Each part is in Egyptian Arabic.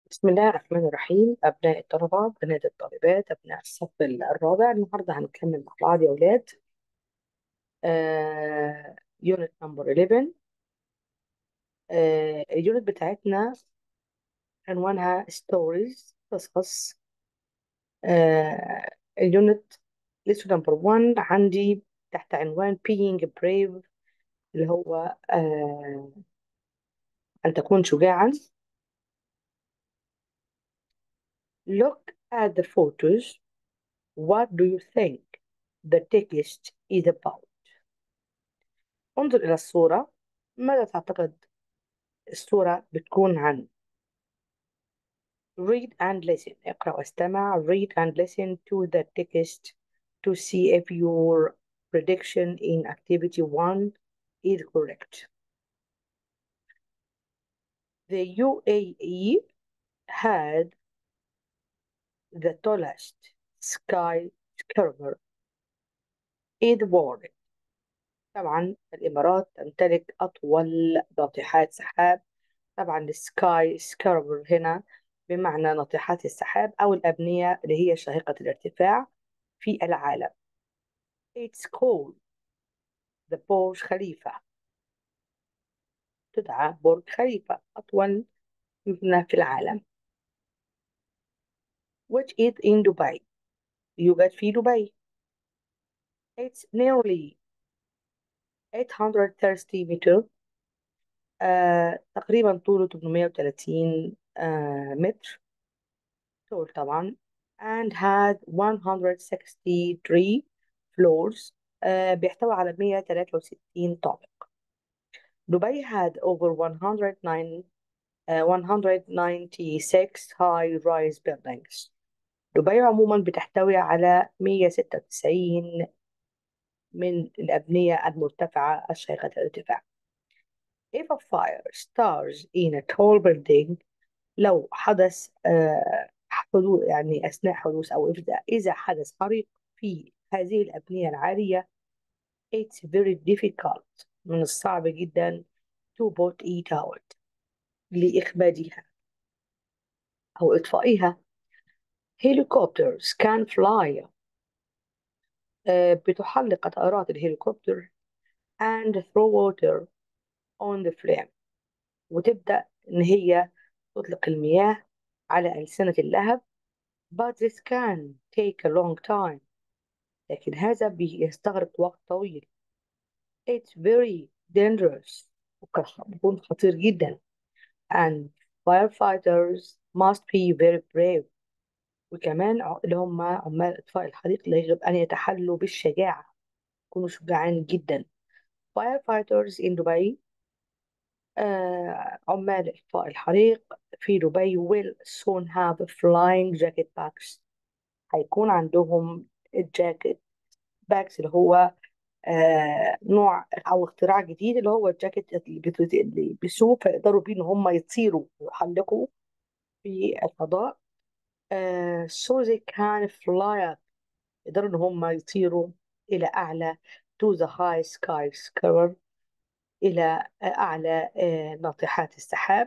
بسم الله الرحمن الرحيم أبناء الطلبة بنات الطالبات أبناء الصف الرابع النهاردة هنكمل مع بعض يا أولاد يونت نمبر 11 آه، اليونت بتاعتنا عنوانها ستوريز قصص آه، اليونت ليسون نمبر 1 عندي تحت عنوان being brave اللي هو آه، أن تكون شجاعا look at the photos what do you think the text is about انظر إلى الصورة ماذا تعتقد الصورة بتكون عن read and listen اقرأ واستمع read and listen to the text to see if your prediction in activity 1 is correct. The UAE had the tallest skyscraper in the world. طبعا الإمارات تمتلك أطول ناطحات سحاب طبعا السكاي سكاربر هنا بمعنى ناطحات السحاب أو الأبنية اللي هي شاهقة الارتفاع في العالم It's called the برج خليفة تدعى برج خليفة أطول مبنى في العالم which is in Dubai يوجد في دبي It's nearly 830 متر آه، تقريبا طوله 830 آه، متر طول طبعا and had 163 floors آه، بيحتوي على 163 طابق دبي had over 109 آه، 196 high rise buildings دبي عموما بتحتوي على 196 من الأبنية المرتفعة الشيخة الارتفاع If a fire starts in a tall building لو حدث آه، حدوث يعني أثناء حدوث أو إذا إذا حدث حريق في هذه الأبنية العالية it's very difficult من الصعب جدا to put it out لإخمادها أو إطفائها helicopters can fly آه، بتحلق طائرات الهليكوبتر and throw water on the flame وتبدأ إن هي تطلق المياه على ألسنة اللهب but this can take a long time لكن هذا بيستغرق وقت طويل it's very dangerous وقد بيكون خطير جدا and firefighters must be very brave وكمان ع- اللي هم عمال إطفاء الحريق يجب أن يتحلوا بالشجاعة يكونوا شجعان جدا firefighters in Dubai آه عمال إطفاء الحريق في دبي will soon have flying jacket packs هيكون عندهم الجاكيت باكس اللي هو آه نوع أو اختراع جديد اللي هو الجاكيت اللي بت- اللي بيلبسوه فيقدروا بيه إن هم يطيروا ويحلقوا في الفضاء آه so they can fly up يقدروا إن هم يطيروا إلى أعلى to the high skyscraper إلى أعلى آه ناطحات السحاب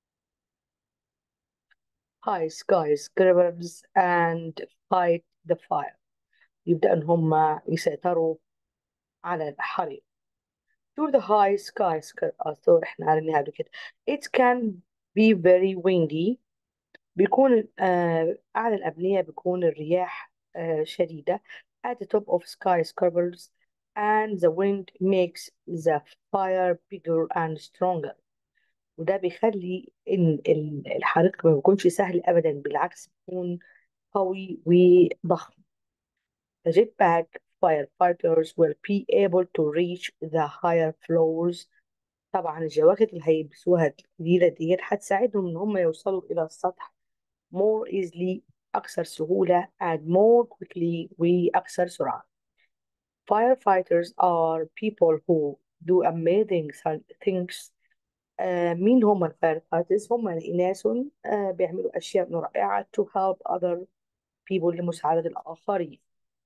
high skyscrapers and fight the fire يبدأ إن هم يسيطروا على الحريق to the high skyscraper إحنا قلناها قبل كده it can be very windy بيكون آه أعلى الأبنية بيكون الرياح آه شديدة at the top of skyscrapers and the wind makes the fire bigger and stronger وده بيخلي إن ال- الحريق ما بيكونش سهل أبدا بالعكس بيكون قوي وضخم The jetpack firefighters will be able to reach the higher floors طبعا الجواكت اللي هيلبسوها الجديدة ديت هتساعدهم إن هم يوصلوا إلى السطح more easily أكثر سهولة and more quickly وأكثر سرعة. Firefighters are people who do amazing things. آه مين هم الفايرفايترز؟ هم ناس آه بيعملوا أشياء رائعة to help other people لمساعدة الآخرين.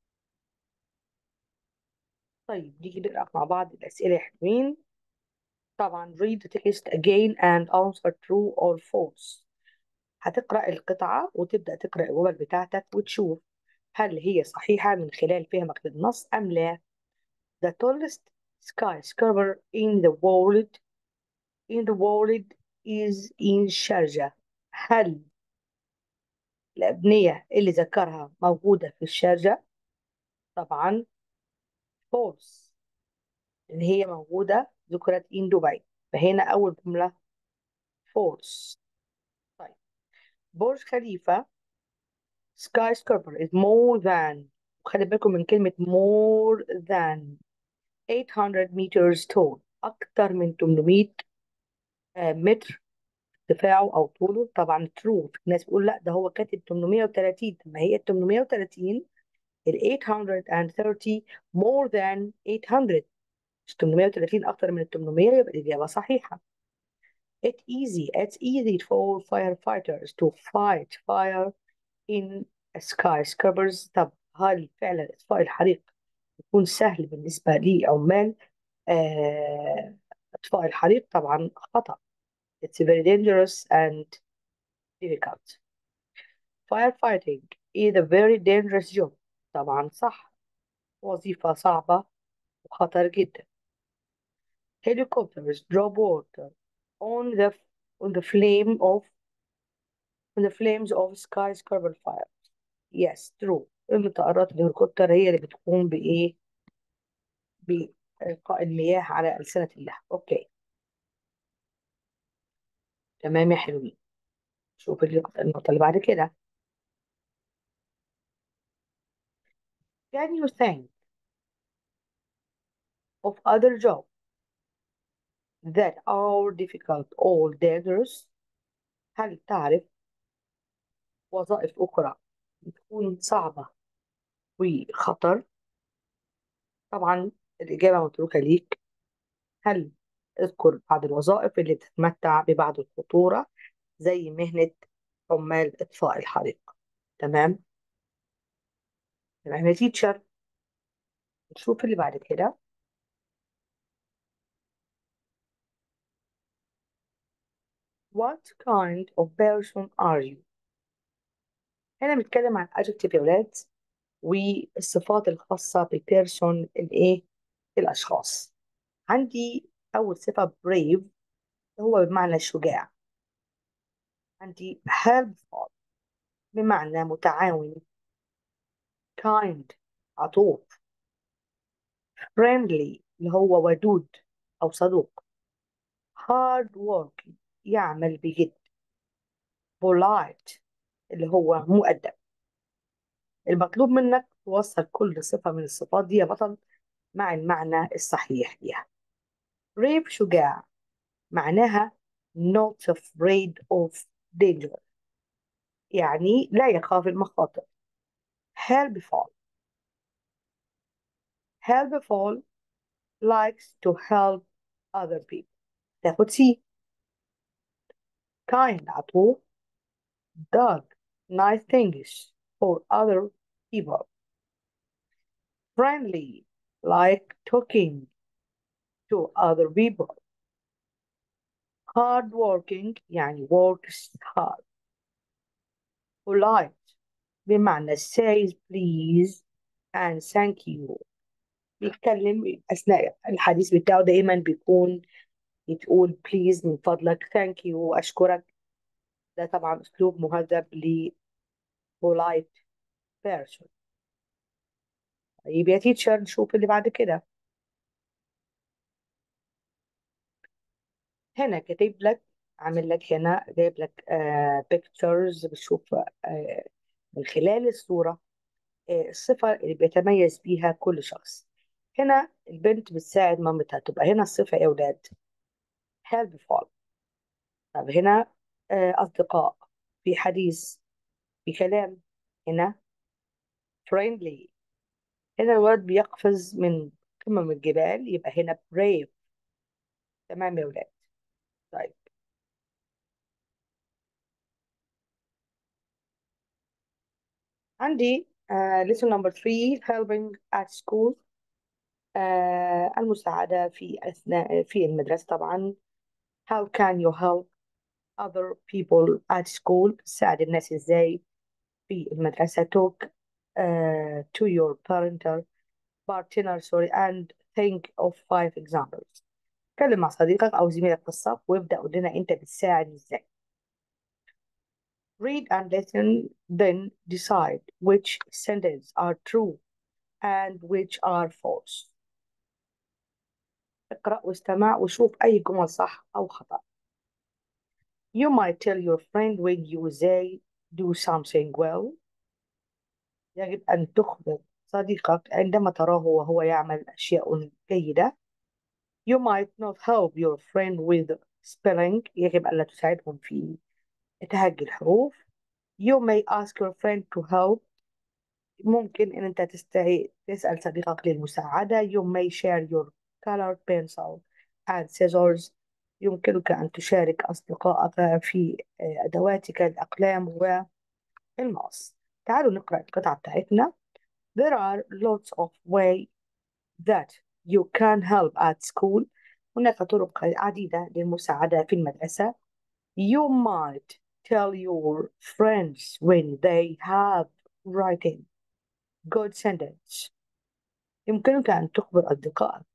طيب نيجي نقرأ مع بعض الأسئلة حلوين. طبعا read the text again and answer true or false. هتقرأ القطعة وتبدأ تقرأ الجمل بتاعتك وتشوف هل هي صحيحة من خلال فهمك للنص أم لا The tallest skyscraper in the world in the world is in Sharjah هل الأبنية اللي ذكرها موجودة في الشارجة طبعا false اللي هي موجودة ذكرت in دبي فهنا أول جملة false طيب برج خليفة skyscraper is more than خلي بالكم من كلمة more than 800 meters tall أكثر من 800 آه، متر ارتفاعه أو طوله طبعا true في ناس بيقول لا ده هو كاتب 830 طب ما هي ال 830 ال 830 more than 800 مش 830 أكتر من ال 800 يبقى الإجابة صحيحة It's easy it's easy for firefighters to fight fire in skyscrapers طب هل فعلا إطفاء الحريق يكون سهل بالنسبة لعمال آه، إطفاء الحريق طبعا خطأ It's very dangerous and difficult Firefighting is a very dangerous job طبعا صح وظيفة صعبة وخطر جدا Helicopters drop water on the on the flame of on the flames of skyscraper fire Yes true المطارات الهليكوبتر هي اللي بتقوم بإيه بإلقاء المياه على ألسنة اللهب أوكي تمام يا حلوين شوف اللي- النقطة اللي بعد كده Can you think of other jobs that are difficult or dangerous هل تعرف وظائف أخرى بتكون صعبة وخطر طبعا الإجابة متروكة ليك هل اذكر بعض الوظائف اللي بتتمتع ببعض الخطورة زي مهنة عمال إطفاء الحريق تمام تمام يا تيتشر نشوف اللي بعد كده What kind of person are you هنا بنتكلم عن adjective يا ولاد والصفات الخاصة ببيرسون الايه الأشخاص عندي أول صفة brave هو بمعنى شجاع عندي helpful بمعنى متعاون kind عطوف friendly اللي هو ودود أو صدوق hard working يعمل بجد polite اللي هو مؤدب المطلوب منك توصل كل صفة من الصفات دي يا بطل مع المعنى الصحيح ليها brave شجاع معناها not afraid of danger يعني لا يخاف المخاطر helpful helpful likes to help other people تاخد سي kind عطوف dog nice things for other people friendly like talking to other people hard working يعني works hard polite بمعنى says please and thank you بيتكلم أثناء الحديث بتاعه دايما بيكون يتقول please من فضلك thank you أشكرك ده طبعا أسلوب مهذب ل polite person طيب يا تيتشر نشوف اللي بعد كده هنا كاتب لك عامل لك هنا جايب لك آه pictures بتشوف آه من خلال الصورة آه الصفة اللي بيتميز بيها كل شخص هنا البنت بتساعد مامتها تبقى هنا الصفة يا أولاد helpful طب هنا آه أصدقاء في حديث في كلام هنا friendly هنا الولد بيقفز من قمم الجبال يبقى هنا brave تمام يا ولاد طيب عندي uh, lesson number three helping at school uh, المساعدة في أثناء في المدرسة طبعا how can you help other people at school ساعد الناس ازاي في المدرسة talk uh, to your parental partner sorry and think of five examples اتكلم مع صديقك أو زميلك في الصف وابدأ قول لنا أنت بتساعد ازاي read and listen then decide which sentences are true and which are false اقرأ واستمع وشوف أي جمل صح أو خطأ You might tell your friend when you they do something well يجب أن تخبر صديقك عندما تراه وهو يعمل أشياء جيدة You might not help your friend with spelling يجب ألا تساعدهم في تهجي الحروف You may ask your friend to help ممكن إن أنت تستعي تسأل صديقك للمساعدة You may share your colored pencil and scissors يمكنك أن تشارك أصدقائك في أدواتك الأقلام والمقص تعالوا نقرأ القطعة بتاعتنا There are lots of ways that you can help at school هناك طرق عديدة للمساعدة في المدرسة You might tell your friends when they have written good sentence يمكنك أن تخبر أصدقائك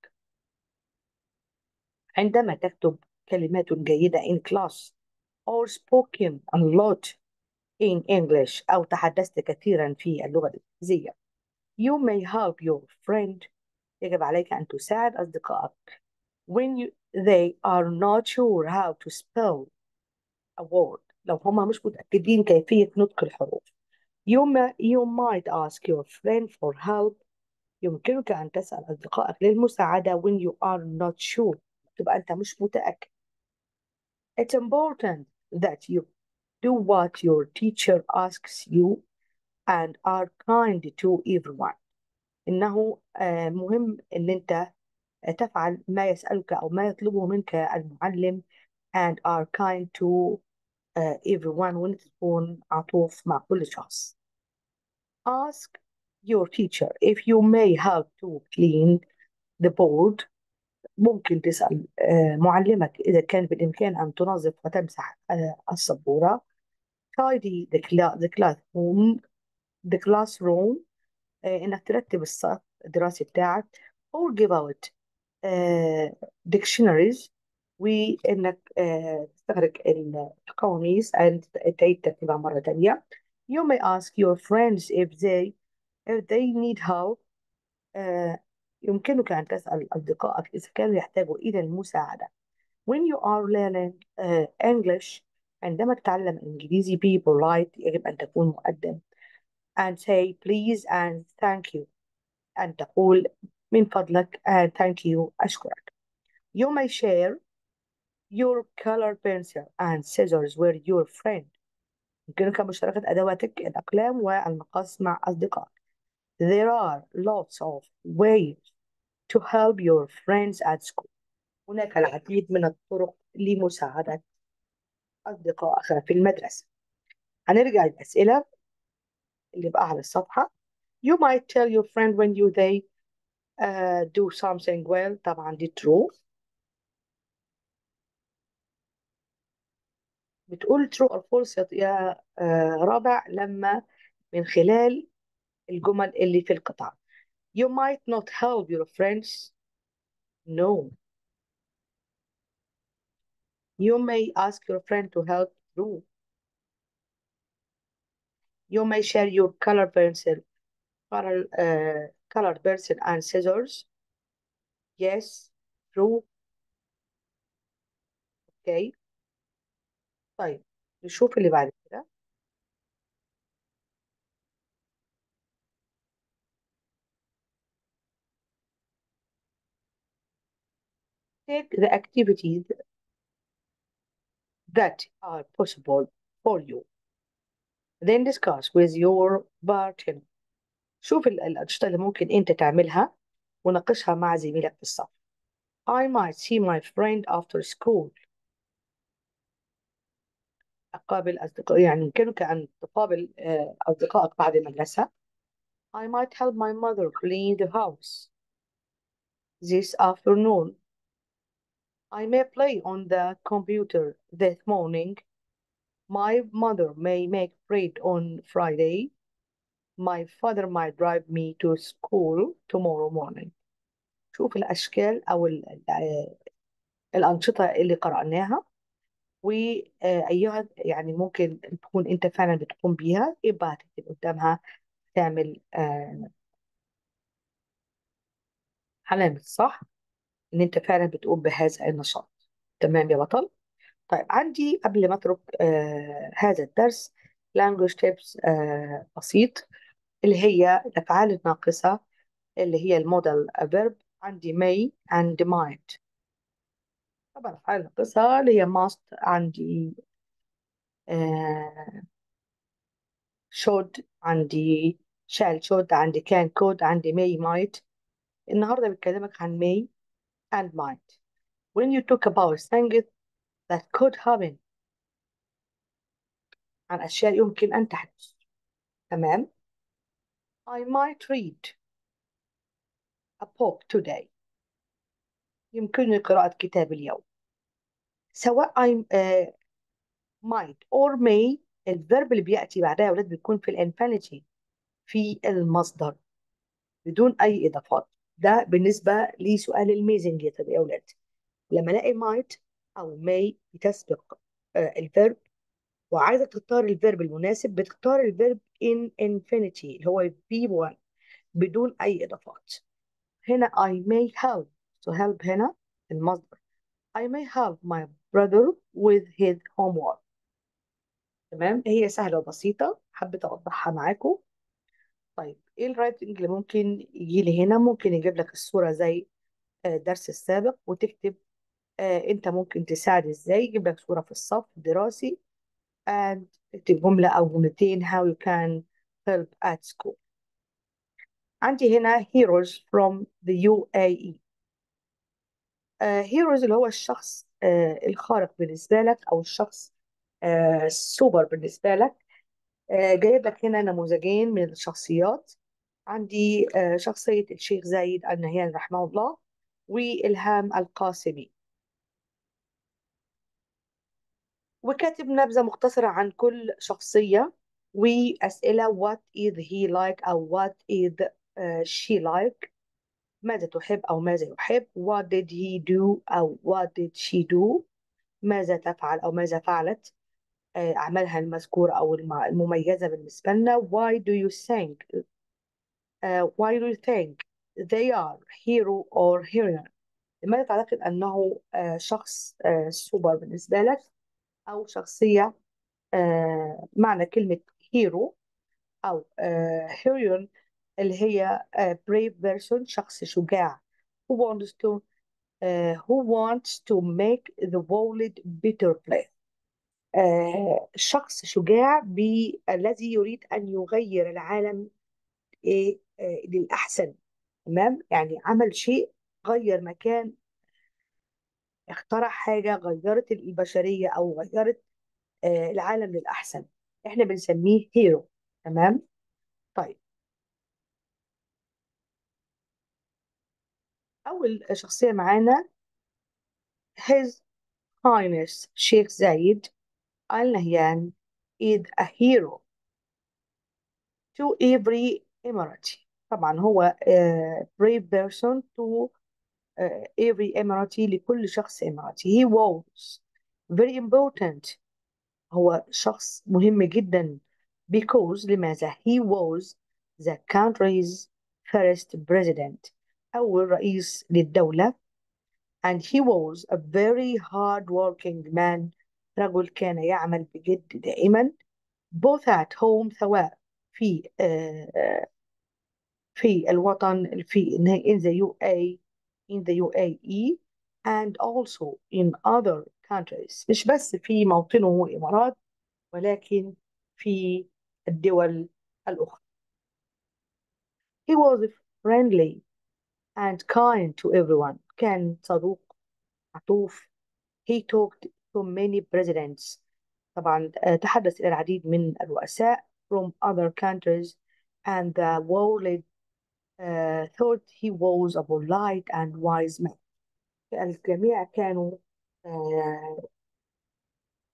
عندما تكتب كلمات جيدة in class or spoken a lot in English أو تحدثت كثيرا في اللغة الإنجليزية You may help your friend يجب عليك أن تساعد أصدقائك when you, they are not sure how to spell a word لو هم مش متأكدين كيفية نطق الحروف you, may, you might ask your friend for help يمكنك أن تسأل أصدقائك للمساعدة when you are not sure تبقى أنت مش متأكد It's important that you do what your teacher asks you and are kind to everyone. إنه آه، مهم إن أنت تفعل ما يسألك أو ما يطلبه منك المعلم and are kind to آه، everyone وأنت تكون عطوف مع كل شخص. Ask your teacher if you may help to clean the board ممكن تسأل آه، معلمك إذا كان بالإمكان أن تنظف وتمسح آه، السبورة tidy the, cla the classroom the classroom آه، إنك ترتب الصف الدراسي بتاعك or give out آه، dictionaries وإنك آه، تستخرج القواميس and تعيد ترتيبها مرة تانية you may ask your friends if they if they need help آه، يمكنك أن تسأل أصدقائك إذا كانوا يحتاجوا إلى المساعدة when you are learning uh, English عندما تتعلم الإنجليزي be polite يجب أن تكون مؤدب and say please and thank you أن تقول من فضلك and thank you أشكرك you may share your color pencil and scissors with your friend يمكنك مشاركة أدواتك الأقلام والمقص مع أصدقائك there are lots of ways to help your friends at school هناك العديد من الطرق لمساعدة أصدقائك في المدرسة هنرجع للأسئلة اللي بأعلى الصفحة You might tell your friend when you they uh, do something well طبعا دي true بتقول true or false يا- يا آه، رابع لما من خلال الجمل اللي في القطعة You might not help your friends No You may ask your friend to help True You may share your color pencil color, uh, colored pencil and scissors Yes True Okay طيب نشوف اللي بعد كده Take the activities that are possible for you. Then discuss with your partner. شوف ال- الأنشطة اللي ممكن أنت تعملها وناقشها مع زميلك في الصف. I might see my friend after school. أقابل أصدقائي يعني يمكنك أن تقابل آه، أصدقائك بعد المدرسة. I might help my mother clean the house this afternoon. I may play on the computer this morning. My mother may make bread on Friday. My father might drive me to school tomorrow morning. شوف الأشكال أو ال- ال- الأنشطة اللي قرأناها وأيها يعني ممكن تكون أنت فعلا بتقوم بيها يبقى هتكتب قدامها تعمل آه، علامة صح إن أنت فعلا بتقوم بهذا النشاط تمام يا بطل طيب عندي قبل ما أترك آه هذا الدرس language tips آه بسيط اللي هي الأفعال الناقصة اللي هي المودل verb عندي may and might طبعا الأفعال الناقصة اللي هي must عندي آه should عندي shall should عندي can could عندي may might النهاردة بتكلمك عن may and might when you talk about things that could happen عن أشياء يمكن أن تحدث تمام I might read a book today يمكنني قراءة كتاب اليوم سواء I uh, might or may الفيرب اللي بيأتي بعدها يا ولاد بيكون في الانفينيتي في المصدر بدون أي إضافات ده بالنسبة لسؤال الميزنج يا يا أولاد لما ألاقي might أو may بتسبق آه، الفيرب وعايزة تختار الفيرب المناسب بتختار الفيرب in infinity اللي هو V1 بدون أي إضافات هنا I may help to help هنا المصدر I may help my brother with his homework تمام هي سهلة وبسيطة حبيت أوضحها معاكم طيب ايه الرايتنج اللي ممكن يجي لي هنا ممكن يجيب لك الصورة زي آه، الدرس السابق وتكتب آه، انت ممكن تساعد ازاي يجيب لك صورة في الصف الدراسي and تكتب جملة او جملتين how you can help at school عندي هنا heroes from the UAE آه heroes اللي هو الشخص آه الخارق بالنسبة لك او الشخص آه السوبر بالنسبة لك آه جايب لك هنا نموذجين من الشخصيات عندي آه شخصية الشيخ زايد النهيان رحمه الله وإلهام القاسمي وكاتب نبذة مختصرة عن كل شخصية وأسئلة what is he like أو what is uh, she like ماذا تحب أو ماذا يحب what did he do أو what did she do ماذا تفعل أو ماذا فعلت آه، أعمالها المذكورة أو الم- المميزة بالنسبة لنا why do you think uh, why do you think they are hero or heroine لماذا تعتقد أنه آه، شخص آه، سوبر بالنسبة لك أو شخصية آه، معنى كلمة هيرو أو هيريون اللي هي آه، brave person شخص شجاع who wants to آه، who wants to make the world better place آه، شخص شجاع بي الذي يريد أن يغير العالم إيه آه، للأحسن تمام يعني عمل شيء غير مكان اخترع حاجة غيرت البشرية أو غيرت آه، العالم للأحسن احنا بنسميه هيرو تمام طيب أول شخصية معانا His Highness Sheikh Zayed Al Nahyan is a hero to every Emirati طبعا هو uh, brave person to uh, every Emirati لكل شخص إماراتي he was very important هو شخص مهم جدا because لماذا he was the country's first president أول رئيس للدولة and he was a very hard working man رجل كان يعمل بجد دائما both at home سواء في آه، في الوطن في in the UA in the UAE and also in other countries مش بس في موطنه الإمارات ولكن في الدول الأخرى he was friendly and kind to everyone كان صدوق عطوف he talked to many presidents طبعا آه، تحدث إلى العديد من الرؤساء from other countries and the world uh, thought he was a polite and wise man الجميع كانوا آه،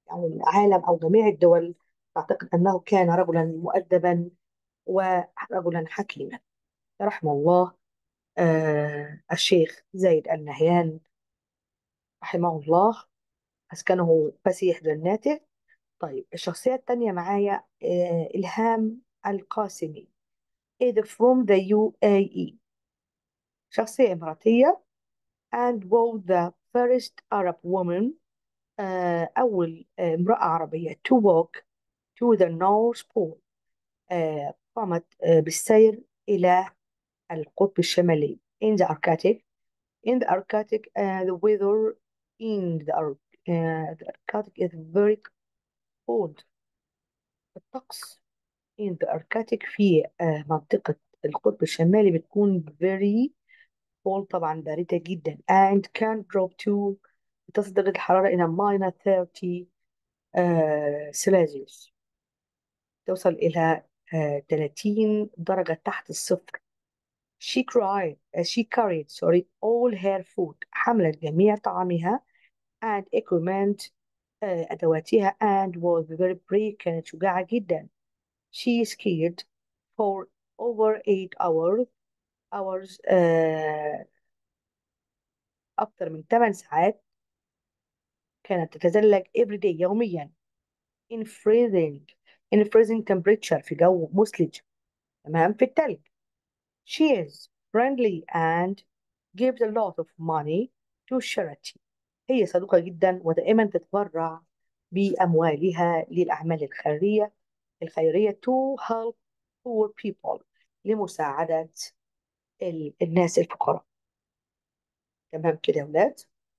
أو العالم أو جميع الدول تعتقد أنه كان رجلا مؤدبا ورجلا حكيما رحمه الله آه الشيخ زايد النهيان رحمه الله أسكنه فسيح جناته طيب الشخصية التانية معايا آه إلهام القاسمي is from the UAE شخصية إماراتية and was the first Arab woman آه أول آه، امرأة عربية to walk to the North Pole آه قامت آه بالسير إلى القطب الشمالي in the Arctic in the Arctic uh, the weather in the, Ar uh, the Arctic is very cold الطقس in the Arctic في آه منطقة القطب الشمالي بتكون very cold طبعا باردة جدا and can drop to تصل درجة الحرارة إلى minus 30 آه سلسيوس توصل إلى آه 30 درجة تحت الصفر She cried, uh, she carried, sorry, all her food. حملت جميع طعامها and equipment uh, أدواتها and was very brave كانت شجاعة جدا. She skied for over eight hours hours uh, أكثر من 8 ساعات كانت تتزلج every day يوميا in freezing in freezing temperature في جو مثلج تمام في التلج. She is friendly and gives a lot of money to charity. هي صدوقة جدا ودائما تتبرع بأموالها للأعمال الخيرية الخيرية to help poor people لمساعدة ال- الناس الفقراء تمام كده يا ولاد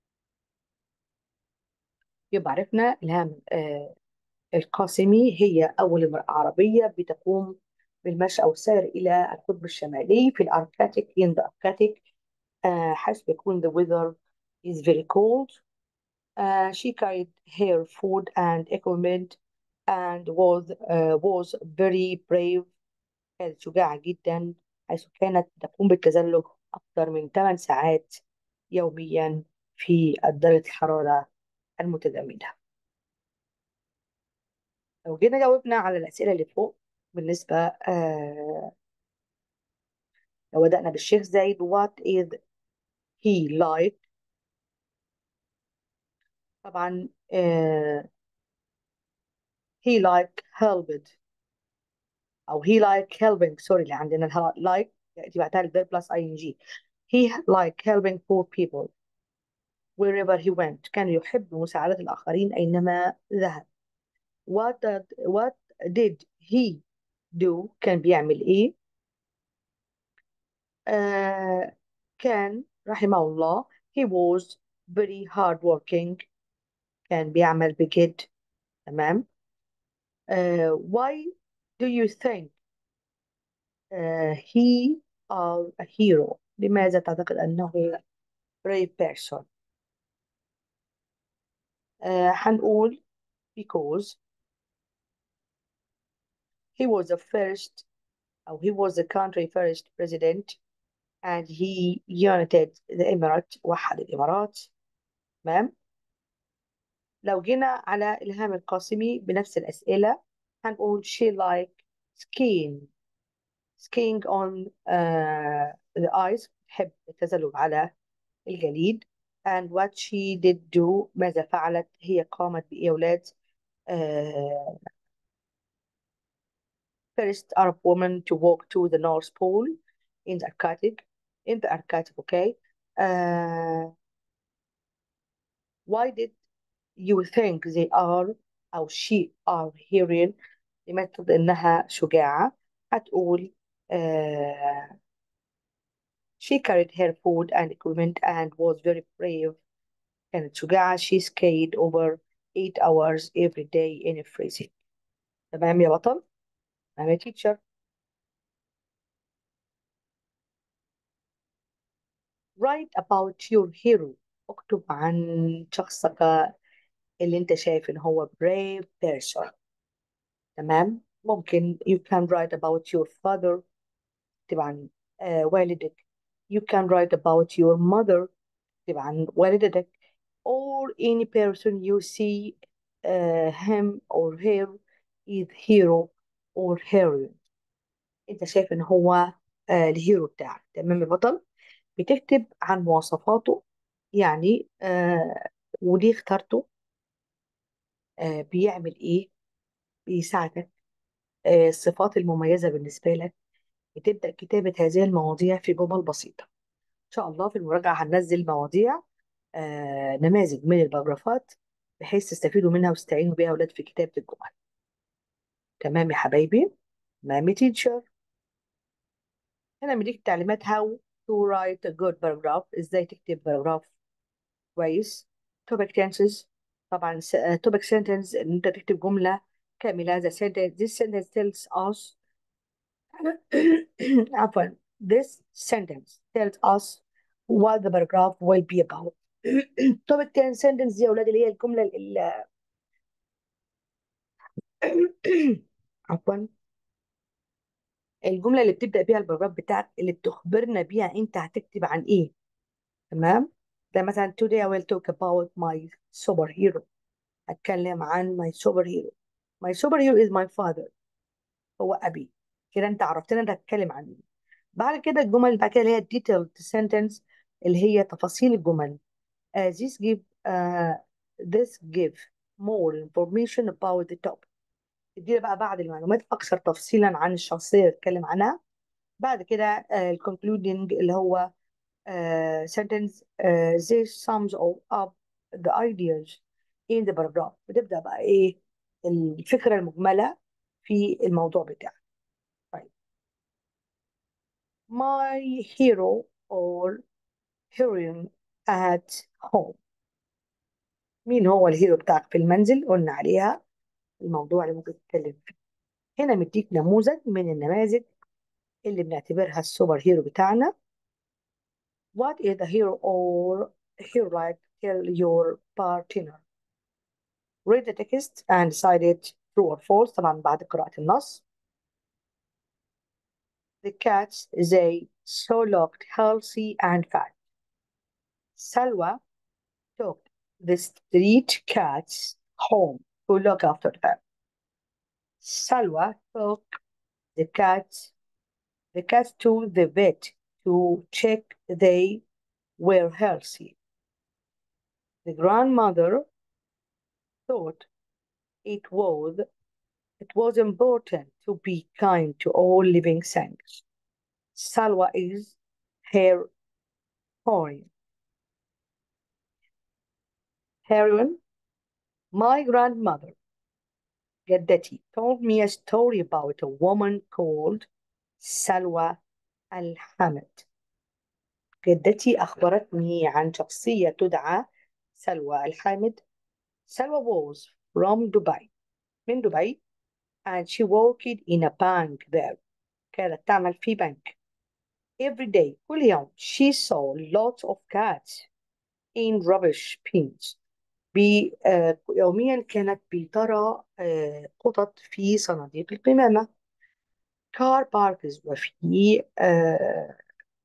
يبقى عرفنا إلهام آه، القاسمي هي أول امرأة عربية بتقوم بالمشي أو السير إلى القطب الشمالي في الأركتيك in the Arctic آه، حيث بيكون the weather is very cold Uh, she carried her food and equipment and was uh, was very brave كانت شجاعة جدا حيث كانت تقوم بالتزلج أكثر من 8 ساعات يوميا في درجة الحرارة المتجمدة لو جينا جاوبنا على الأسئلة اللي فوق بالنسبة آه لو بدأنا بالشيخ زايد what is he like طبعا آه he like helped او he like helping سوري اللي عندنا الها- like ياتي بعدها الفيرب بلس اي ان جي he like helping poor people wherever he went كان يحب مساعدة الآخرين أينما ذهب what did, what did he do كان بيعمل إيه آه كان رحمه الله he was very hard working كان بيعمل بجد تمام آه why do you think uh, he are a hero لماذا تعتقد أنه brave person آه هنقول because he was the first أو he was the country first president and he united the Emirates وحد الإمارات تمام لو جينا على إلهام القاسمي بنفس الأسئلة هنقول she like skiing skiing on uh, the ice تحب التزلج على الجليد and what she did do ماذا فعلت هي قامت بإيه يا أولاد آه first Arab woman to walk to the North Pole in the Arctic in the Arctic okay uh, why did you think they are أو she are heroine لماذا تظن إنها شجاعة هتقول uh, she carried her food and equipment and was very brave كانت شجاعة she skied over eight hours every day in freezing تمام يا بطل تمام يا teacher write about your hero اكتب عن شخصك اللي انت شايف ان هو brave person تمام ممكن you can write about your father اكتب عن آه والدك you can write about your mother اكتب عن والدتك or any person you see uh, him or her is hero or heroine انت شايف ان هو آه الهيرو بتاعك تمام البطل بتكتب عن مواصفاته يعني آه وليه اخترته آه بيعمل ايه بيساعدك آه الصفات المميزة بالنسبة لك بتبدأ كتابة هذه المواضيع في جمل بسيطة إن شاء الله في المراجعة هننزل مواضيع آه نماذج من الباراجرافات بحيث تستفيدوا منها وتستعينوا بيها أولاد في كتابة الجمل تمام يا حبايبي مامي تيتشر هنا مديك تعليمات how to write a good paragraph ازاي تكتب باراجراف كويس topic tenses طبعا س- آه، topic sentence ان انت تكتب جملة كاملة the sentence this sentence tells us عفوا this sentence tells us what the paragraph will be about topic 10 sentence دي يا اولاد اللي هي الجملة ال- ال- عفوا الجملة اللي بتبدأ بيها الباراجراف بتاعك اللي بتخبرنا بيها انت هتكتب عن ايه تمام ده مثلا today I will talk about my superhero هتكلم عن my superhero my superhero is my father هو أبي كده انت عرفتنا انت هتتكلم عن مين بعد كده الجمل اللي بعد كده اللي هي detailed sentence اللي هي تفاصيل الجمل uh, this give uh, this give more information about the topic تدينا بقى بعض المعلومات أكثر تفصيلا عن الشخصية اللي اتكلم عنها بعد كده uh, الكونكلودنج اللي هو uh, sentence uh, this sums all up the ideas in the paragraph بتبدأ بقى ايه الفكرة المجملة في الموضوع بتاعك طيب my hero or heroine at home مين هو الهيرو بتاعك في المنزل قلنا عليها الموضوع اللي ممكن تتكلم فيه هنا مديك نموذج من النماذج اللي بنعتبرها السوبر هيرو بتاعنا what is the hero or hero like tell your partner read the text and decide it true or false طبعا بعد قراءة النص the cats they so looked healthy and fat Salwa took the street cats home to look after them Salwa took the cats the cats to the vet to check they were healthy the grandmother thought it was it was important to be kind to all living things Salwa is her heroine. Heroine, my grandmother, جدتي, told me a story about a woman called Salwa al-Hamid. جدتي أخبرتني عن شخصية تدعى سلوى الحامد. Salwa was from Dubai, من دبي, and she worked in a bank there. كانت تعمل في بنك. Every day, كل يوم, she saw lots of cats in rubbish bins. بي آه يوميا كانت بترى آه قطط في صناديق القمامة كار باركز وفي آه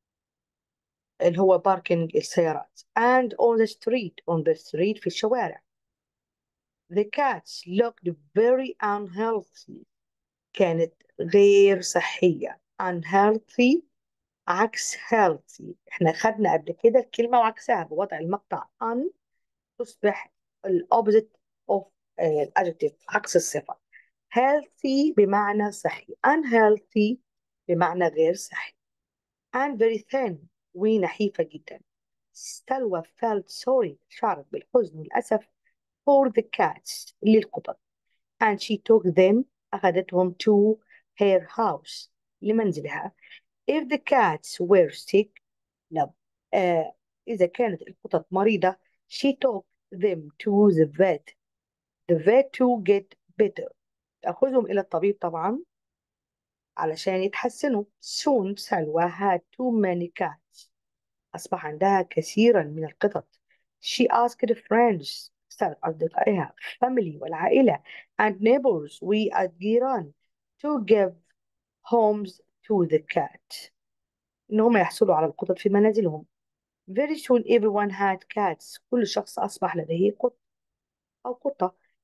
اللي هو باركينج السيارات and on the street on the street في الشوارع the cats looked very unhealthy كانت غير صحية unhealthy عكس healthy احنا خدنا قبل كده الكلمة وعكسها بوضع المقطع un تصبح الأوبزيت of الادجكتيف عكس الصفة healthy بمعنى صحي unhealthy بمعنى غير صحي and very thin ونحيفة جدا سلوى felt sorry شعرت بالحزن والأسف for the cats للقطط and she took them أخذتهم to her house لمنزلها if the cats were sick لو آه إذا كانت القطط مريضة she took them to the vet the vet to get better تأخذهم إلى الطبيب طبعا علشان يتحسنوا soon سلوى had too many cats أصبح عندها كثيرا من القطط she asked friends سألت أصدقائها family والعائلة and neighbors والجيران to give homes to the cat إنهم يحصلوا على القطط في منازلهم very soon everyone had cats كل شخص أصبح لديه قط أو قطة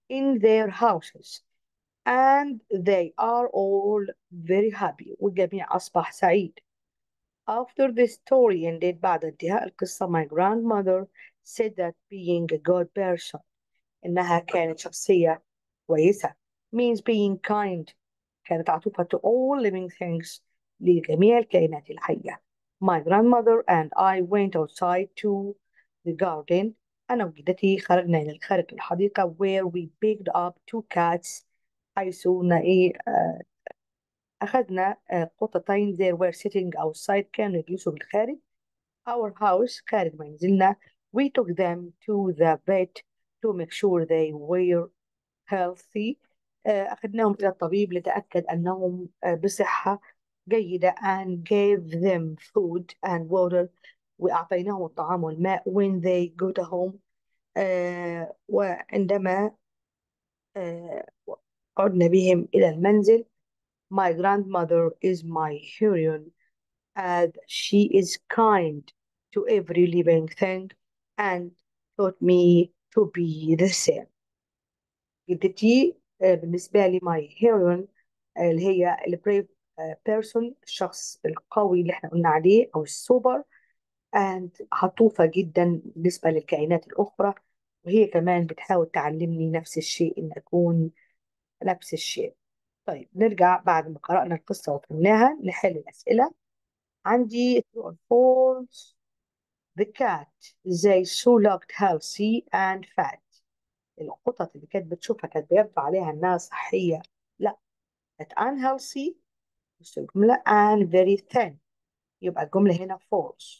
in their houses and they are all very happy والجميع أصبح سعيد After the story ended بعد انتهاء القصة my grandmother said that being a good person إنها كانت شخصية كويسة means being kind كانت عطوفة to all living things لجميع الكائنات الحية My grandmother and I went outside to the garden أنا وجدتي خرجنا إلى الخارج الحديقة where we picked up two cats حيث إيه آه، أخذنا آه، قطتين they were sitting outside كانوا يجلسوا بالخارج our house خارج منزلنا we took them to the vet to make sure they were healthy آه، أخذناهم إلى الطبيب لتأكد أنهم آه، بصحة جيدة and gave them food and water وأعطيناهم الطعام والماء when they go to home آه، وعندما آه، عدنا بهم إلى المنزل my grandmother is my hero as she is kind to every living thing and taught me to be the same جدتي آه، بالنسبة لي my hero آه، اللي هي البريف بيرسون الشخص القوي اللي احنا قلنا عليه أو السوبر and عطوفة جدا بالنسبة للكائنات الأخرى وهي كمان بتحاول تعلمني نفس الشيء إن أكون نفس الشيء طيب نرجع بعد ما قرأنا القصة وفهمناها نحل الأسئلة عندي true or false the cat they so looked healthy and fat القطط اللي كانت بتشوفها كانت بيبدو عليها إنها صحية لا كانت unhealthy بص الجملة and very thin يبقى الجملة هنا false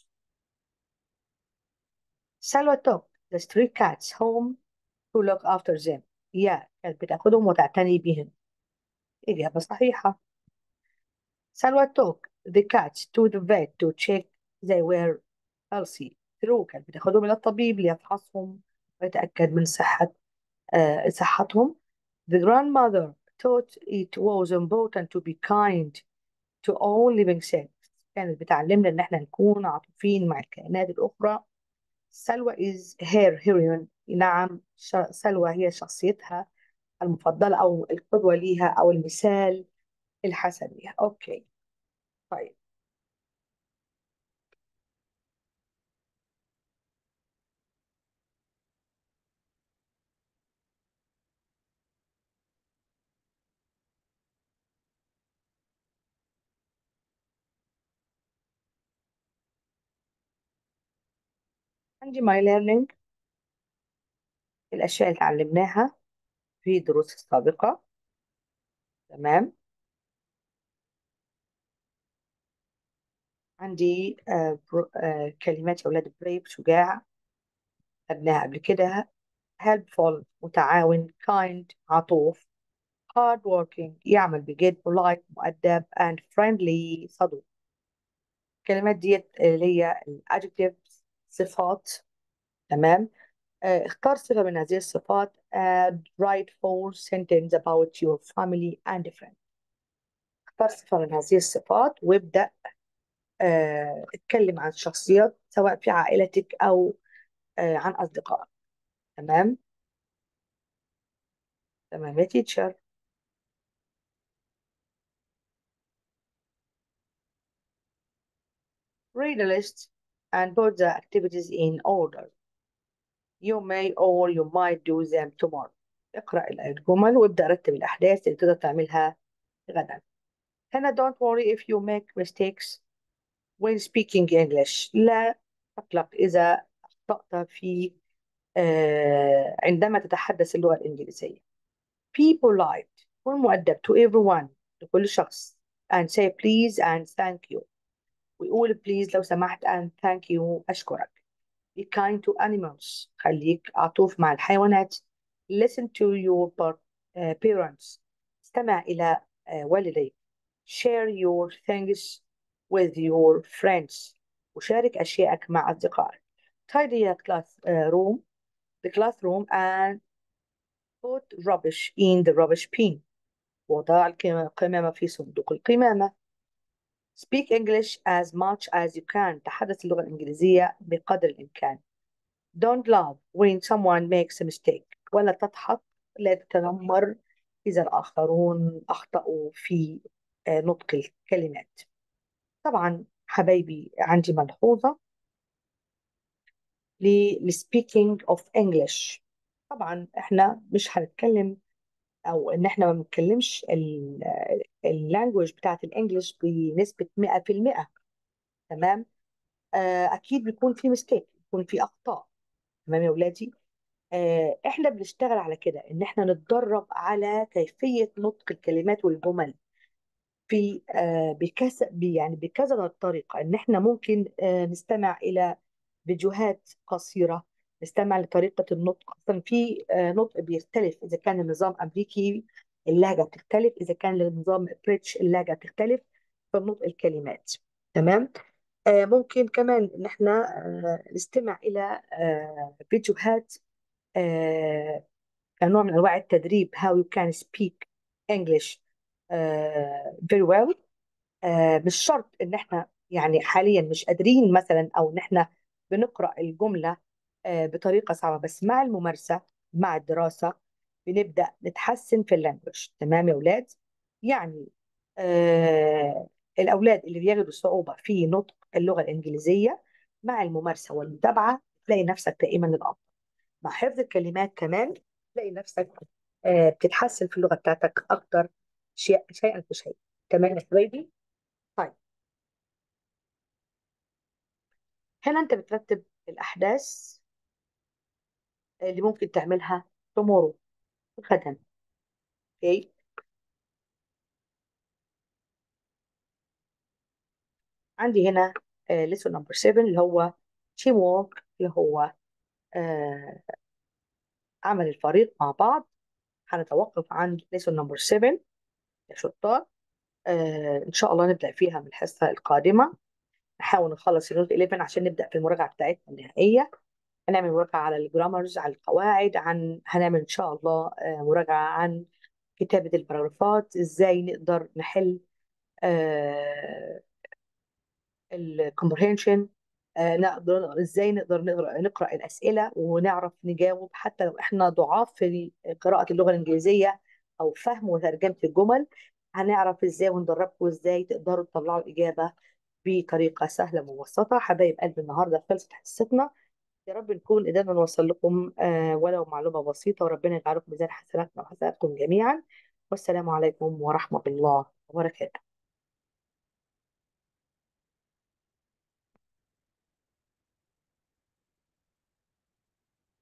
سلوى took the three cats home to look after them yeah كانت بتاخدهم وتعتني بهم إجابة صحيحة سلوى took the cats to the vet to check they were healthy true كانت بتاخدهم إلى الطبيب ليفحصهم ويتأكد من صحة آه صحتهم the grandmother thought it was important to be kind to all living things كانت بتعلمنا إن إحنا نكون عاطفيين مع الكائنات الأخرى سلوى is her heroine نعم ش- سلوى هي شخصيتها المفضلة أو القدوة ليها أو المثال الحسن ليها أوكي طيب عندي my learning الأشياء اللي اتعلمناها في الدروس السابقة تمام عندي آه برو- آه كلمات يا أولاد brave شجاع خدناها قبل كده helpful متعاون kind عطوف hard working يعمل بجد polite مؤدب and friendly صدوق الكلمات ديت اللي هي الادجectives صفات تمام آه، اختار صفة من هذه الصفات and write four sentences about your family and friends اختار صفة من هذه الصفات وابدأ آه، اتكلم عن شخصيات سواء في عائلتك أو آه، عن أصدقائك تمام تمام يا تيتشر read a list and put the activities in order you may or you might do them tomorrow اقرأ الجمل وابدأ رتب الأحداث اللي تقدر تعملها غدا هنا don't worry if you make mistakes when speaking English لا تقلق إذا أخطأت في آه، عندما تتحدث اللغة الإنجليزية be polite كن مؤدب to everyone لكل شخص and say please and thank you ويقول please لو سمحت and thank you أشكرك be kind to animals خليك عطوف مع الحيوانات listen to your par- آه، parents استمع إلى آه، والديك share your things with your friends وشارك أشياءك مع أصدقائك tidy the class uh, room the classroom and put rubbish in the rubbish bin وضع القمامة القمامة في صندوق القمامة speak English as much as you can تحدث اللغة الإنجليزية بقدر الإمكان don't laugh when someone makes a mistake ولا تضحك لا تتنمر إذا الآخرون أخطأوا في آه، نطق الكلمات طبعا حبايبي عندي ملحوظة للسبيكينج اوف انجلش طبعا احنا مش هنتكلم او ان احنا ما بنتكلمش اللانجوج بتاعت الانجليش بنسبة 100% تمام آه، اكيد بيكون في ميستيك بيكون في اخطاء تمام يا ولادي آه، احنا بنشتغل على كده ان احنا نتدرب على كيفية نطق الكلمات والجمل في آه، بكذا يعني بكذا طريقة ان احنا ممكن آه، نستمع الى فيديوهات قصيرة نستمع لطريقة النطق اصلا في آه، نطق بيختلف اذا كان النظام امريكي اللهجة بتختلف اذا كان النظام بريتش اللهجة بتختلف في نطق الكلمات تمام آه، ممكن كمان ان احنا آه، نستمع الى آه، فيديوهات آه، كنوع من انواع التدريب how you can speak English آه، very well آه، مش شرط ان احنا يعني حاليا مش قادرين مثلا او ان احنا بنقرأ الجملة آه، بطريقة صعبة بس مع الممارسة مع الدراسة بنبدأ نتحسن في اللانجوج تمام يا أولاد يعني آه الأولاد اللي بيجدوا صعوبة في نطق اللغة الإنجليزية مع الممارسة والمتابعة تلاقي نفسك دائما الأفضل مع حفظ الكلمات كمان تلاقي نفسك آه بتتحسن في اللغة بتاعتك أكتر شيء شيئا فشيئا تمام يا حبايبي طيب هنا أنت بترتب الأحداث اللي ممكن تعملها tomorrow غدا اوكي عندي هنا ليسون نمبر 7 اللي هو تيم وورك اللي هو آه، عمل الفريق مع بعض هنتوقف عند ليسون نمبر 7 يا شطار آه، ان شاء الله نبدا فيها من الحصه القادمه نحاول نخلص النوت 11 عشان نبدا في المراجعه بتاعتنا النهائيه هنعمل مراجعه على الجرامرز على القواعد عن هنعمل ان شاء الله آه، مراجعه عن كتابه الباراجرافات ازاي نقدر نحل الكومبرهنشن نقدر ازاي نقدر نقرا نقرا الاسئله ونعرف نجاوب حتى لو احنا ضعاف في قراءه اللغه الانجليزيه او فهم وترجمه الجمل هنعرف ازاي وندربكم ازاي تقدروا تطلعوا الاجابه بطريقه سهله ومبسطه حبايب قلب النهارده خلصت حصتنا يا رب نكون قدرنا نوصل لكم آه، ولو معلومه بسيطه وربنا يجعلكم ميزان حسناتنا وحسناتكم جميعا والسلام عليكم ورحمه الله وبركاته